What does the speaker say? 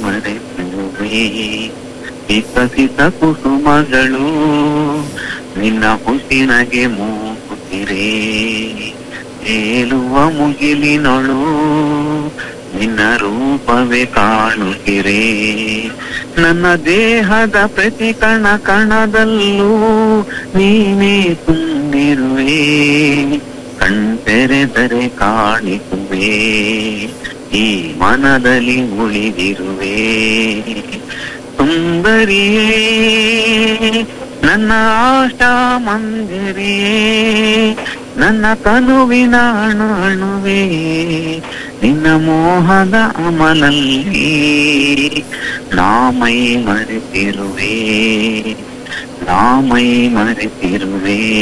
ಮರೆತಿರುವೆ ವಿಕಸಿತ ಕುಸುಮಗಳು ನಿನ್ನ ಹುಸಿನಗೆ ಮೂಗುತ್ತಿರೆ ತೇಲುವ ಮುಗಿಲಿನೊಳು ನಿನ್ನ ರೂಪವೇ ಕಾಣುತ್ತಿರೆ ನನ್ನ ದೇಹದ ಪ್ರತಿ ಕಣ ಕಣದಲ್ಲೂ ನೀನೇ ತುಂಬಿರುವೆ ಕಣ್ತೆರೆದರೆ ಕಾಣಿಸುವೆ ಈ ಮನದಲ್ಲಿ ಉಳಿದಿರುವೆ ಸುಂದರಿಯೇ ನನ್ನ ಆಶಾ ಮಂದಿರಿಯೇ ನನ್ನ ಕನುವಿನ ಅಣು ಅಣುವೆ ನಿನ್ನ ಮೋಹದ ಅಮಲಲ್ಲಿ ನಾಮೈ ಮರೆತಿರುವೆ ನಾಮೈ ಮರೆತಿರುವೆ